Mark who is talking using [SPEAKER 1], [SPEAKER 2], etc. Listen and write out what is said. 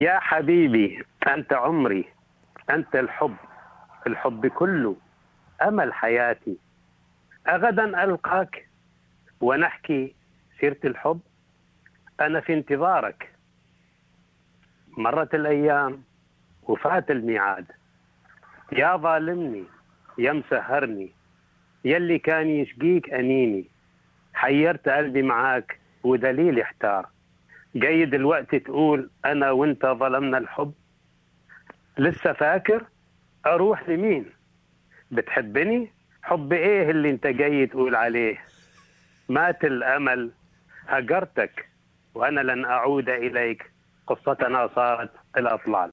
[SPEAKER 1] يا حبيبي أنت عمري أنت الحب الحب كله أمل حياتي أغدا ألقاك ونحكي سيرة الحب أنا في انتظارك مرت الأيام وفات الميعاد يا ظالمني يا مسهرني يلي كان يشقيك أنيني حيرت قلبي معاك ودليل احتار جاي الوقت تقول أنا وانت ظلمنا الحب لسه فاكر أروح لمين بتحبني حب ايه اللي انت جاي تقول عليه مات الامل هجرتك وانا لن اعود اليك قصتنا صارت الاطلال